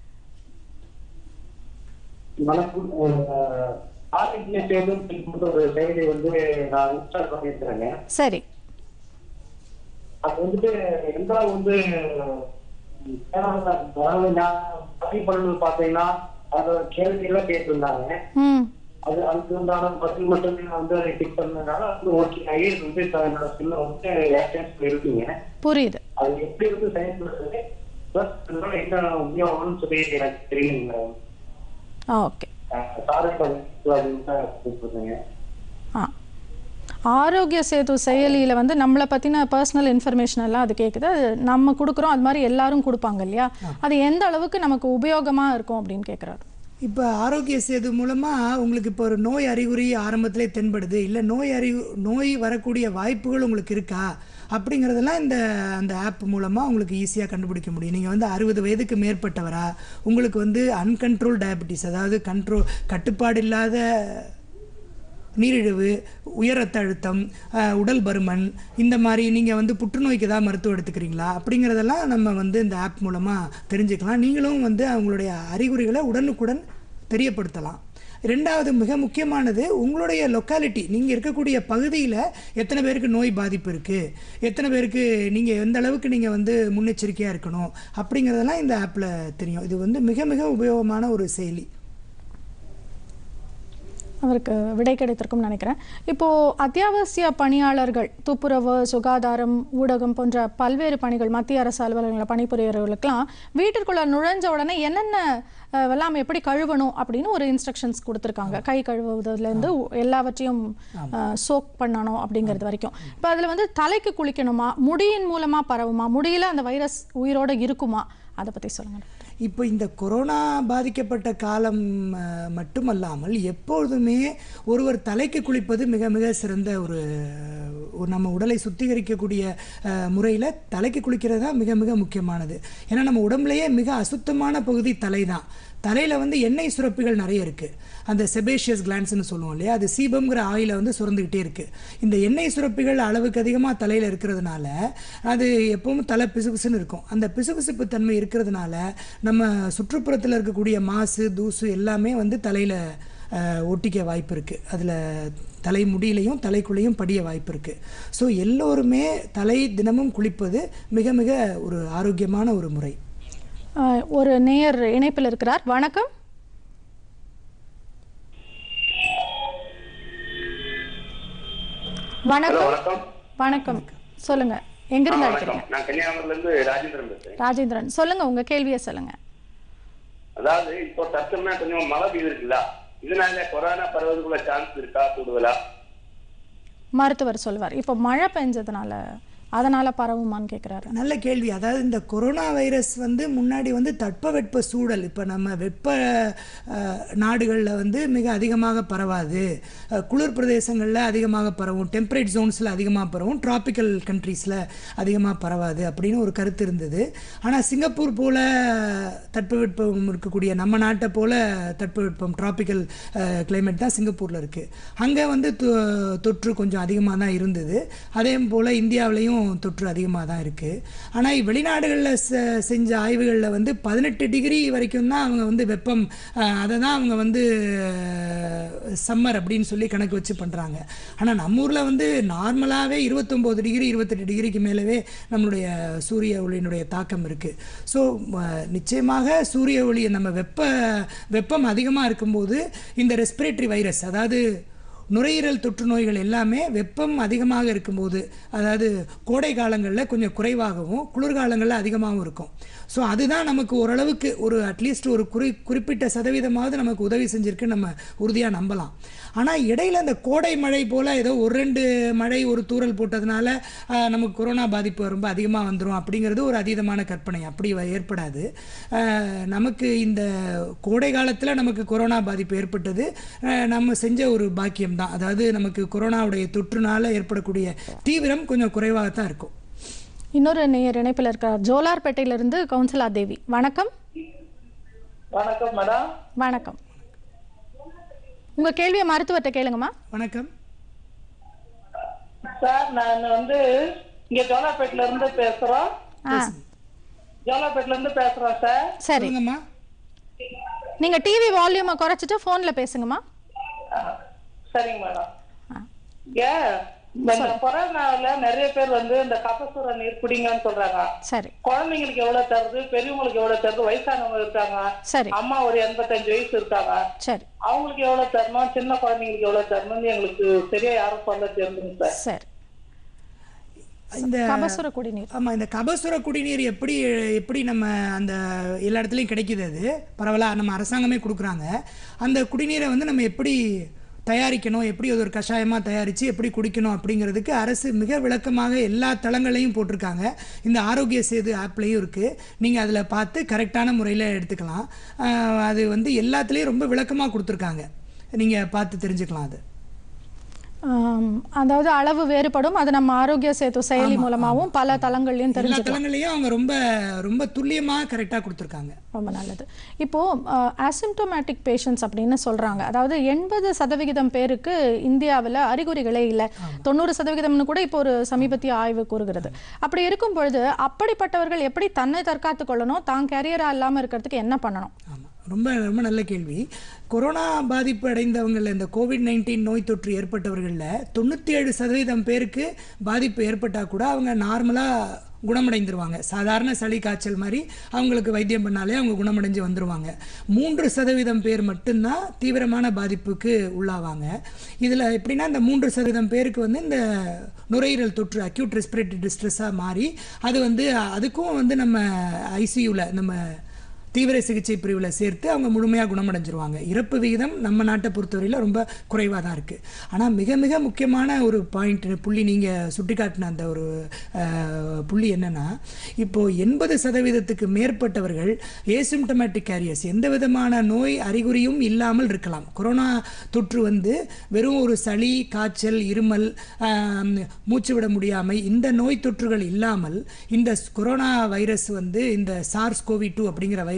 Speaker 6: வணக்கம் ஆரோக்கிய சேதம் சொல்லிட்டு ஒரு செயலி வந்து நான் இன்ஸ்டால் பண்ணியிருக்கிறேங்க
Speaker 1: சரி
Speaker 6: அது வந்துட்டு எந்த அளவு வந்து தேவையான- அதாவது நான் பதிவு பண்ணது பார்த்தீங்கன்னா அதோட கேள்வி எல்லாம் கேட்டிருந்தாங்க
Speaker 1: ம்
Speaker 6: அது அதுக்கு உண்டான பதில் மட்டுமே நான் வந்து டிக் பண்ணதுனால அது ஓகே ஆகி இது வந்து இப்ப என்னோட சின்ன வந்து ஏர்டென்ஸ்ல இருக்குங்க
Speaker 1: புரியுது
Speaker 6: அது எப்படி வந்து செயல்படுறது ப்ளஸ் அதனால என்ன உபயோகம்னு சொல்லி எனக்கு தெரியுங்க
Speaker 1: ஆ ஓகே
Speaker 6: சாரி அப்படின்னு தான் கூப்பிடுறேங்க
Speaker 1: ஆ ஆரோக்கிய சேது செயலியில் வந்து நம்மளை பற்றின பர்சனல் இன்ஃபர்மேஷன் எல்லாம் அது கேட்குது அது நம்ம கொடுக்குறோம் அது மாதிரி எல்லாரும் கொடுப்பாங்க இல்லையா அது எந்த அளவுக்கு நமக்கு உபயோகமாக இருக்கும் அப்படின்னு கேட்குறாரு
Speaker 2: இப்போ ஆரோக்கிய சேது மூலமாக உங்களுக்கு இப்போ ஒரு நோய் அறிகுறி ஆரம்பத்திலே தென்படுது இல்லை நோய் அறிவு நோய் வரக்கூடிய வாய்ப்புகள் உங்களுக்கு இருக்கா அப்படிங்கிறதெல்லாம் இந்த அந்த ஆப் மூலமாக உங்களுக்கு ஈஸியாக கண்டுபிடிக்க முடியும் நீங்கள் வந்து அறுபது வயதுக்கு மேற்பட்டவரா உங்களுக்கு வந்து அன்கண்ட்ரோல் டயபிட்டிஸ் அதாவது கண்ட்ரோல் கட்டுப்பாடு இல்லாத நீரிழிவு உயர் ரத்த அழுத்தம் அஹ், உடல் பருமன் இந்த மாதிரி நீங்கள் வந்து புற்றுநோய்க்கு ஏதாவது மருத்துவம் எடுத்துக்கிறீங்களா அப்படிங்கிறதெல்லாம் நம்ம வந்து இந்த ஆப் மூலமாக தெரிஞ்சுக்கலாம் நீங்களும் வந்து அவங்களுடைய அறிகுறிகளை உடனுக்குடன் தெரியப்படுத்தலாம் ரெண்டாவது மிக முக்கியமானது உங்களுடைய லொக்காலிட்டி நீங்கள் இருக்கக்கூடிய பகுதியில் எத்தனை பேருக்கு நோய் பாதிப்பு இருக்குது எத்தனை பேருக்கு நீங்கள் எந்த அளவுக்கு நீங்கள் வந்து முன்னெச்சரிக்கையாக இருக்கணும் அப்படிங்கிறதெல்லாம் இந்த ஆப்பில் தெரியும் இது வந்து மிக மிக உபயோகமான ஒரு செயலி
Speaker 1: அவருக்கு விடை கிடைத்திருக்கும்னு நினைக்கிறேன் இப்போ அத்தியாவசிய பணியாளர்கள் துப்புரவு சுகாதாரம் ஊடகம் போன்ற பல்வேறு பணிகள் மத்திய அரசு அலுவலகங்களில் பணிபுரியவர்களுக்கெல்லாம் வீட்டிற்குள்ள நுழைஞ்ச உடனே என்னென்ன அஹ், எல்லாம் எப்படி கழுவணும் அப்படின்னு ஒரு இன்ஸ்ட்ரக்ஷன்ஸ் கொடுத்துருக்காங்க கை கழுவுவதுலேருந்து எல்லாவற்றையும் சோக் பண்ணணும் அப்படிங்கிறது வரைக்கும் இப்போ அதில் வந்து தலைக்கு குளிக்கணுமா முடியின் மூலமா பரவுமா முடியில அந்த வைரஸ் உயிரோட இருக்குமா அதை பத்தி சொல்லுங்க
Speaker 2: இப்போ இந்த கொரோனா பாதிக்கப்பட்ட காலம் அஹ், மட்டுமல்லாமல் எப்பொழுதுமே ஒருவர் தலைக்கு குளிப்பது மிக மிக சிறந்த ஒரு ஒரு நம்ம உடலை சுத்திகரிக்கக்கூடிய முறையில் தலைக்கு குளிக்கிறது தான் மிக மிக முக்கியமானது ஏன்னா நம்ம உடம்புலையே மிக அசுத்தமான பகுதி தலை தான் தலையில் வந்து எண்ணெய் சுரப்பிகள் நிறைய இருக்குது அந்த செபேஷியஸ் கிளான்ஸ்னு சொல்லுவோம் இல்லையா அது சீபம்ங்கிற ஆயிலை வந்து சுரந்துக்கிட்டே இருக்குது இந்த எண்ணெய் சுரப்பிகள் அளவுக்கு அதிகமாக தலையில் இருக்கிறதுனால அது எப்பவும் தலை பிசுபிசுன்னு இருக்கும் அந்த பிசுபிசுப்பு தன்மை இருக்கிறதுனால நம்ம சுற்றுப்புறத்தில் இருக்கக்கூடிய மாசு தூசு எல்லாமே வந்து தலையில் அஹ், ஒட்டிக்க வாய்ப்பு இருக்குது அதில் தலைமுடியிலையும் தலைக்குள்ளேயும் படிய வாய்ப்பு இருக்குது ஸோ எல்லோருமே தலை தினமும் குளிப்பது மிக மிக ஒரு ஆரோக்கியமான ஒரு முறை
Speaker 1: ஆஹ், ஒரு நேயர் இணைப்பில் இருக்கிறார் வணக்கம் வணக்கம்
Speaker 7: வணக்கம்
Speaker 1: வணக்கம் சொல்லுங்க எங்கிருந்து அழைக்கிறீங்க
Speaker 7: வணக்கம் நான் கன்னியாகுமரில இருந்து ராஜேந்திரன் பேசுறேன்
Speaker 1: ராஜேந்திரன் சொல்லுங்க உங்க கேள்வியை சொல்லுங்க
Speaker 7: அதாவது இப்போ தற்சமயா கொஞ்சம் மழை பெய்யுது இருக்குல்ல இதனால கொரோனா பரவதுக்குள்ள சான்ஸ் இருக்கா கூடுதலா
Speaker 1: மருத்துவர் சொல்வார் இப்போ மழை பெஞ்சதுனால அதனால பரவுமான்னு கேட்குறாரு
Speaker 2: நல்ல கேள்வி அதாவது இந்த கொரோனா வைரஸ் வந்து முன்னாடி வந்து தட்பவெட்ப சூழல் இப்போ நம்ம வெப்ப நாடுகளில் வந்து மிக அதிகமாக பரவாது அஹ், குளிர் பிரதேசங்களில் அதிகமாக பரவும் டெம்பரேட் ஜோன்ஸில் அதிகமாக பரவும் டிராபிக்கல் கண்ட்ரீஸில் அதிகமாக பரவாது அப்படின்னு ஒரு கருத்து இருந்தது ஆனால் சிங்கப்பூர் போல தட்பவெட்பம் இருக்கக்கூடிய நம்ம நாட்டை போல தட்பவெட்பம் டிராபிக்கல் கிளைமேட் தான் சிங்கப்பூரில் இருக்குது அங்கே வந்து தொ- தொற்று கொஞ்சம் அதிகமாக தான் இருந்தது அதே போல் இந்தியாவிலையும் தொற்று அதிகமாக தான் இருக்குது ஆனால் வெளிநாடுகளில் செ செஞ்ச ஆய்வுகளில் வந்து பதினெட்டு டிகிரி வரைக்கும் தான் அவங்க வந்து வெப்பம் அஹ், அதை தான் அவங்க வந்து சம்மர் அப்படின்னு சொல்லி கணக்கு வச்சு பண்ணுறாங்க ஆனால் நம்ம ஊரில் வந்து நார்மலாகவே இருபத்தொம்போது டிகிரி இருபத்தெட்டு டிகிரிக்கு மேலவே நம்மளுடைய சூரிய ஒளியினுடைய தாக்கம் இருக்குது ஸோ நிச்சயமாக சூரிய ஒளி நம்ம வெப்ப வெப்பம் அதிகமாக இருக்கும்போது இந்த ரெஸ்பிரேட்டரி வைரஸ் அதாவது நுரையீரல் தொற்று நோய்கள் எல்லாமே வெப்பம் அதிகமாக இருக்கும்போது அதாவது கோடை காலங்களில் கொஞ்சம் குறைவாகவும் குளிர்காலங்களில் அதிகமாகவும் இருக்கும் ஸோ அதுதான் நமக்கு ஓரளவுக்கு ஒரு அட்லீஸ்ட் ஒரு குறி குறிப்பிட்ட சதவீதமாவது நமக்கு உதவி செஞ்சிருக்கு நம்ம உறுதியாக நம்பலாம் ஆனால் இடையில அந்த கோடை மழை போல் ஏதோ ஒரு ரெண்டு மழை ஒரு தூறல் போட்டதுனால ஆஹ், நமக்கு கொரோனா பாதிப்பு ரொம்ப அதிகமாக வந்துடும் அப்படிங்கிறது ஒரு அதீதமான கற்பனை அப்படி வ- ஏற்படாது ஆஹ், நமக்கு இந்த கோடை காலத்தில் நமக்கு கொரோனா பாதிப்பு ஏற்பட்டது ஆஹ், நம்ம செஞ்ச ஒரு பாக்கியம் தான் அதாவது நமக்கு கொரோனாவுடைய தொற்றுனால ஏற்படக்கூடிய தீவிரம் கொஞ்சம் குறைவாக தான் இருக்கும்
Speaker 1: இன்னொரு நேயர் இணைப்பில் இருக்கிறார் ஜோலார்பேட்டையிலிருந்து கவுன்சிலா தேவி வணக்கம்
Speaker 8: வணக்கம் மேடம்
Speaker 1: வணக்கம் உங்க கேள்வியை மருத்துவர்கிட்ட கேளுங்கம்மா
Speaker 2: வணக்கம்
Speaker 8: சார் நான் வந்து இங்க ஜோலாப்பேட்ல இருந்து பேசுறோம்
Speaker 1: ஆ
Speaker 8: ஜோலாப்பேட்ல இருந்து பேசுறோம் சார்
Speaker 1: சரி
Speaker 2: சொல்லுங்கம்மா
Speaker 1: நீங்க டிவி வால்யூமை குறைச்சிட்டு ஃபோன்ல பேசுங்கம்மா
Speaker 8: ஆ, சரிங்க மேடம்
Speaker 1: ஆ.
Speaker 8: ஏ இந்த கொரோனால நிறைய பேர் வந்து இந்த கபசுர நீர் குடிங்கன்னு சொல்றாங்க
Speaker 1: சரி
Speaker 8: குழந்தைங்களுக்கு எவ்வளவு தருது பெரியவங்களுக்கு எவ்வளவு தருது வயசானவங்க இருக்காங்க
Speaker 1: சரி
Speaker 8: அம்மா ஒரு எண்பத்தஞ்சு வயசு இருக்காங்க
Speaker 1: சரி
Speaker 8: அவங்களுக்கு எவ்வளவு தரணும் சின்ன குழந்தைங்களுக்கு எவ்வளவு தரணும்னு எங்களுக்கு சரியா யாரும் சொல்ல தெரிஞ்சுங்க சார்
Speaker 1: சரி
Speaker 2: இந்த
Speaker 1: கபசுர குடிநீர்
Speaker 2: ஆமாம் இந்த கபசுர குடிநீர் எப்படி எப்படி நம்ம அந்த எல்லா இடத்துலையும் கிடைக்குது அது பரவலாக நம்ம அரசாங்கமே கொடுக்குறாங்க அந்த குடிநீரை வந்து நம்ம எப்படி தயாரிக்கணும் எப்படி அது ஒரு கஷாயமாக தயாரித்து எப்படி குடிக்கணும் அப்படிங்கிறதுக்கு அரசு மிக விளக்கமாக எல்லா தளங்களையும் போட்டிருக்காங்க இந்த ஆரோக்கிய சேது ஆப்லேயும் இருக்குது நீங்கள் அதில் பார்த்து கரெக்டான முறையில் எடுத்துக்கலாம் ஆஹ் அது வந்து எல்லாத்துலேயும் ரொம்ப விளக்கமாக கொடுத்துருக்காங்க நீங்கள் பார்த்து தெரிஞ்சுக்கலாம் அது
Speaker 1: ஆம், அதாவது அளவு வேறுபடும் அது நம்ம ஆரோக்கிய சேது செயலி மூலமாவும் பல தளங்கள்லயும்
Speaker 2: எல்லா
Speaker 1: தெரிஞ்சுக்கலாம்
Speaker 2: தளங்களையும் அவங்க ரொம்ப ரொம்ப துல்லியமாக கரெக்டாக கொடுத்துருக்காங்க
Speaker 1: ரொம்ப நல்லது இப்போ அசிம்டோமேட்டிக் பேஷண்ட்ஸ் அப்படின்னு சொல்றாங்க அதாவது எண்பது சதவிகிதம் பேருக்கு இந்தியாவில் அறிகுறிகளே இல்லை தொண்ணூறு சதவிகிதம்னு கூட இப்போ ஒரு சமீபத்திய ஆய்வு கூறுகிறது அப்படி இருக்கும் பொழுது அப்படிப்பட்டவர்கள் எப்படி தன்னை தற்காத்துக் கொள்ளணும் தான் கேரியரா இல்லாம இருக்கிறதுக்கு என்ன பண்ணணும்
Speaker 2: ஆமாம் ரொம்ப ரொம்ப நல்ல கேள்வி கொரோனா பாதிப்பு அடைந்தவங்களில் இந்த கோவிட் நைன்டீன் நோய் தொற்று ஏற்பட்டவர்களில் தொண்ணூற்றி ஏழு சதவீதம் பேருக்கு பாதிப்பு ஏற்பட்டால் கூட அவங்க நார்மலாக குணமடைந்துருவாங்க சாதாரண சளி காய்ச்சல் மாதிரி அவங்களுக்கு வைத்தியம் பண்ணாலே அவங்க குணமடைஞ்சு வந்துருவாங்க மூன்று சதவீதம் பேர் மட்டும்தான் தீவிரமான பாதிப்புக்கு உள்ளாவாங்க இதில் எப்படின்னா இந்த மூன்று சதவீதம் பேருக்கு வந்து இந்த நுரையீரல் தொற்று அக்யூட் ரெஸ்பிரேட்டரி டிஸ்ட்ரெஸ்ஸாக மாறி அது வந்து அதுக்கும் வந்து நம்ம ஐசியூவில் நம்ம தீவிர சிகிச்சை பிரிவில் சேர்த்து அவங்க முழுமையாக குணமடைஞ்சிருவாங்க இறப்பு விகிதம் நம்ம நாட்டை பொறுத்தவரையில் ரொம்ப குறைவாக தான் இருக்குது ஆனால் மிக மிக முக்கியமான ஒரு பாயிண்ட் புள்ளி நீங்கள் சுட்டிக்காட்டின அந்த ஒரு அஹ், புள்ளி என்னென்னா இப்போது எண்பது சதவீதத்துக்கு மேற்பட்டவர்கள் ஏசிம்டமேட்டிக் கேரியர்ஸ் எந்த விதமான நோய் அறிகுறியும் இல்லாமல் இருக்கலாம் கொரோனா தொற்று வந்து வெறும் ஒரு சளி காய்ச்சல் இருமல் ஆம், மூச்சு விட முடியாமை இந்த நோய் தொற்றுகள் இல்லாமல் இந்த ஸ்- கொரோனா வைரஸ் வந்து இந்த சார்ஸ் கோவி டூ அப்படிங்கிற வைரஸ்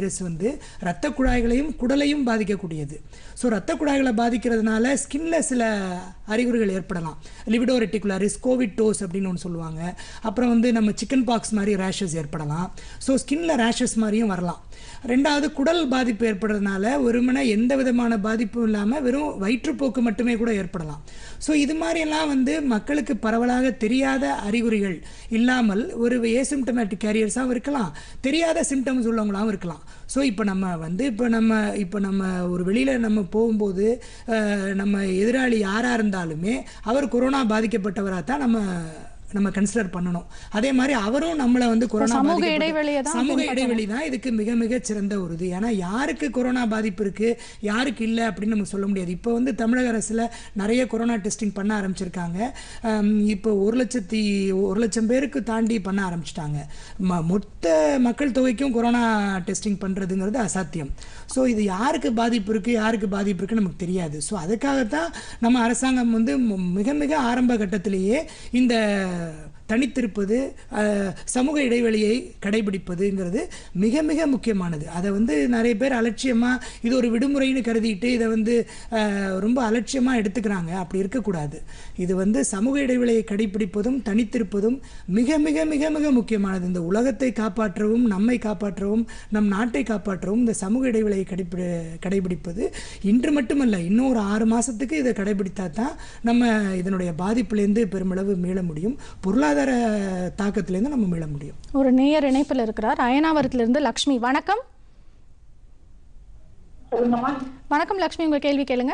Speaker 2: வைரஸ் வந்து இரத்த குழாய்களையும் குடலையும் பாதிக்கக்கூடியது ஸோ இரத்த குழாய்களை பாதிக்கிறதுனால ஸ்கின்ல சில அறிகுறிகள் ஏற்படலாம் லிபிடோ ரெட்டிகுலரிஸ் கோவிட் டோஸ் அப்படின்னு ஒன்று சொல்லுவாங்க அப்புறம் வந்து நம்ம சிக்கன் பாக்ஸ் மாதிரி ரேஷஸ் ஏற்படலாம் ஸோ ஸ்கின்ல ரேஷஸ் மாதிரியும் வரலாம் ரெண்டாவது குடல் பாதிப்பு ஏற்படுறதுனால வெறுமனே எந்த விதமான பாதிப்பும் இல்லாமல் வெறும் வயிற்றுப்போக்கு மட்டுமே கூட ஏற்படலாம் ஸோ இது மாதிரியெல்லாம் வந்து மக்களுக்கு பரவலாக தெரியாத அறிகுறிகள் இல்லாமல் ஒரு ஏசிம்டமேட்டிக் கேரியர்ஸாகவும் இருக்கலாம் தெரியாத சிம்டம்ஸ் உள்ளவங்களாகவும் இருக்கலாம் ஸோ இப்போ நம்ம வந்து இப்போ நம்ம இப்போ நம்ம ஒரு வெளியில் நம்ம போகும்போது அஹ், நம்ம எதிராளி யாராக இருந்தாலுமே அவர் கொரோனா பாதிக்கப்பட்டவராக தான் நம்ம நம்ம கன்சிடர் பண்ணணும் அதே மாதிரி அவரும் நம்மளை வந்து கொரோனா
Speaker 1: சமூக
Speaker 2: பாதிக்கப்பட்ட-
Speaker 1: இடைவெளியை தான்
Speaker 2: சமூக
Speaker 1: பின்பற்றணும்.
Speaker 2: இடைவெளி தான் இதுக்கு மிக மிக சிறந்த ஒரு இது ஏன்னா யாருக்கு கொரோனா பாதிப்பு இருக்கு யாருக்கு இல்லை அப்படின்னு நம்ம சொல்ல முடியாது இப்போ வந்து தமிழக அரசில் நிறைய கொரோனா டெஸ்டிங் பண்ண ஆரம்பிச்சிருக்காங்க அம், இப்போ ஒரு லட்சத்தி ஒரு லட்சம் பேருக்கு தாண்டி பண்ண ஆரம்பிச்சிட்டாங்க ம மொத்த மக்கள் தொகைக்கும் கொரோனா டெஸ்டிங் பண்ணுறதுங்கிறது அசாத்தியம் ஸோ இது யாருக்கு பாதிப்பு இருக்குது யாருக்கு பாதிப்பு இருக்குன்னு நமக்கு தெரியாது ஸோ அதுக்காகத்தான் நம்ம அரசாங்கம் வந்து மு- மிக மிக ஆரம்ப கட்டத்திலேயே இந்த தனித்திருப்பது அஹ், சமூக இடைவெளியை கடைபிடிப்பதுங்கிறது மிக மிக முக்கியமானது அதை வந்து நிறைய பேர் அலட்சியமாக இது ஒரு விடுமுறைன்னு கருதிட்டு இதை வந்து அஹ், ரொம்ப அலட்சியமாக எடுத்துக்கிறாங்க அப்படி இருக்கக்கூடாது இது வந்து சமூக இடைவெளியை கடைபிடிப்பதும் தனித்திருப்பதும் மிக மிக மிக மிக முக்கியமானது இந்த உலகத்தை காப்பாற்றவும் நம்மை காப்பாற்றவும் நம் நாட்டை காப்பாற்றவும் இந்த சமூக இடைவெளியை கடைபிடி கடைபிடிப்பது இன்று மட்டுமல்ல இன்னும் ஒரு ஆறு மாதத்துக்கு இதை கடைபிடித்தா தான் நம்ம இதனுடைய பாதிப்புலேருந்து பெருமளவு மீள முடியும் பொருளாதார தாக்கத்திலேருந்து நம்ம மீள முடியும்
Speaker 1: ஒரு நேயர் இணைப்பில் இருக்கிறார் அயனாவரத்திலிருந்து லக்ஷ்மி வணக்கம்
Speaker 9: சொல்லுங்கம்மா
Speaker 1: வணக்கம் லக்ஷ்மி உங்க கேள்வி கேளுங்க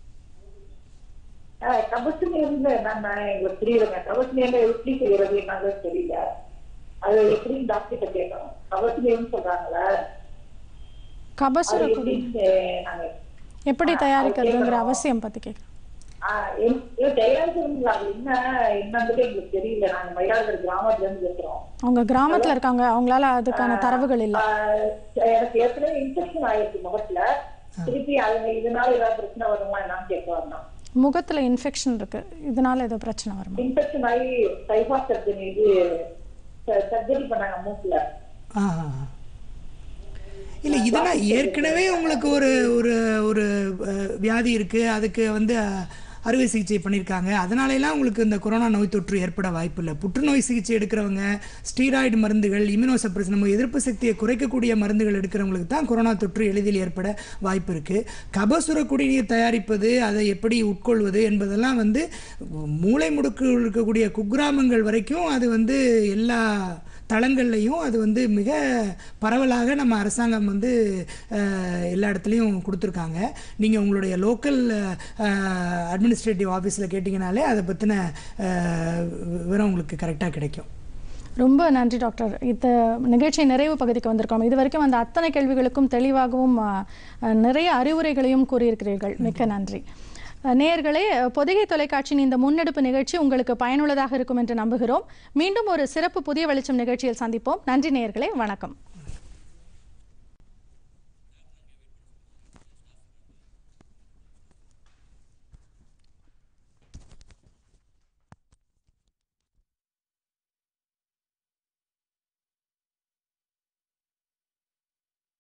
Speaker 9: கபசுனி இருந்து நான் எங்களுக்கு புரியலங்க கபசுனி இருந்து எப்படி செய்யறது என்னங்க தெரியல அது எப்படி டாக்டர்கிட்ட கேட்கணும் கபசுனின்னு சொல்றாங்களே
Speaker 1: கபசுர
Speaker 9: அது
Speaker 1: குடி
Speaker 9: எப்படின்னு நாங்க
Speaker 1: எப்படி தயாரிக்கிறதுங்கிற அவசியம் பத்தி கேட்கலாம்
Speaker 9: ஆஹ் என்- இது தயாரிக்கிறதுங்களா அது என்ன என்னன்றது எங்களுக்கு தெரியல நாங்க மயிலாடுதுறை கிராமத்துல இருந்து பேசுறோம்
Speaker 1: அவங்க கிராமத்துல இருக்காங்க அவங்களால அதுக்கான தரவுகள் இல்ல
Speaker 9: ஆஹ் எனக்கு ஏற்கனவே இன்ஃபெக்ஷன் ஆயிருக்கு முகத்துல திருப்பி அது இதனால ஏதாவது பிரச்சனை வருமா என்னன்னு கேட்க வந்தோம்
Speaker 1: முகத்துல இன்ஃபெக்ஷன் இருக்கு இதனால ஏதோ பிரச்சனை வருமா
Speaker 9: இன்ஃபெக்ஷன் ஆகி டைஃபாய்ட் சர்ஜரி இது சர்ஜரி பண்ணாங்க மூக்குல
Speaker 2: ஆ இல்லை இதெல்லாம் ஏற்கனவே உங்களுக்கு ஒரு ஒரு ஒரு அஹ், வியாதி இருக்குது அதுக்கு வந்து அஹ், அறுவை சிகிச்சை பண்ணியிருக்காங்க அதனாலலாம் உங்களுக்கு இந்த கொரோனா நோய் தொற்று ஏற்பட வாய்ப்பு இல்லை புற்றுநோய் சிகிச்சை எடுக்கிறவங்க ஸ்டீராய்டு மருந்துகள் இம்யூனோசப்ரஸ் நம்ம எதிர்ப்பு சக்தியை குறைக்கக்கூடிய மருந்துகள் எடுக்கிறவங்களுக்கு தான் கொரோனா தொற்று எளிதில் ஏற்பட வாய்ப்பு இருக்குது கபசுர குடிநீர் தயாரிப்பது அதை எப்படி உட்கொள்வது என்பதெல்லாம் வந்து மூளை முடுக்கு இருக்கக்கூடிய குக்கிராமங்கள் வரைக்கும் அது வந்து எல்லா தளங்கள்லையும் அது வந்து மிக பரவலாக நம்ம அரசாங்கம் வந்து அஹ், எல்லா இடத்துலையும் கொடுத்துருக்காங்க நீங்கள் உங்களுடைய லோக்கல் அட்மினிஸ்ட்ரேட்டிவ் ஆஃபீஸில் கேட்டிங்கனாலே அதை பற்றின விவரம் உங்களுக்கு கரெக்டாக கிடைக்கும்
Speaker 1: ரொம்ப நன்றி டாக்டர் இந்த நிகழ்ச்சி நிறைவு பகுதிக்கு வந்திருக்கோம் இது வரைக்கும் அந்த அத்தனை கேள்விகளுக்கும் தெளிவாகவும் ஆ, ஆ, நிறைய அறிவுரைகளையும் கூறியிருக்கிறீர்கள் மிக்க நன்றி ஆ, நேயர்களே பொதிகை தொலைக்காட்சியின் இந்த முன்னெடுப்பு நிகழ்ச்சி உங்களுக்கு பயனுள்ளதாக இருக்கும் என்று நம்புகிறோம் மீண்டும் ஒரு சிறப்பு புதிய வெளிச்சம் நிகழ்ச்சியில் சந்திப்போம் நன்றி நேயர்களே வணக்கம்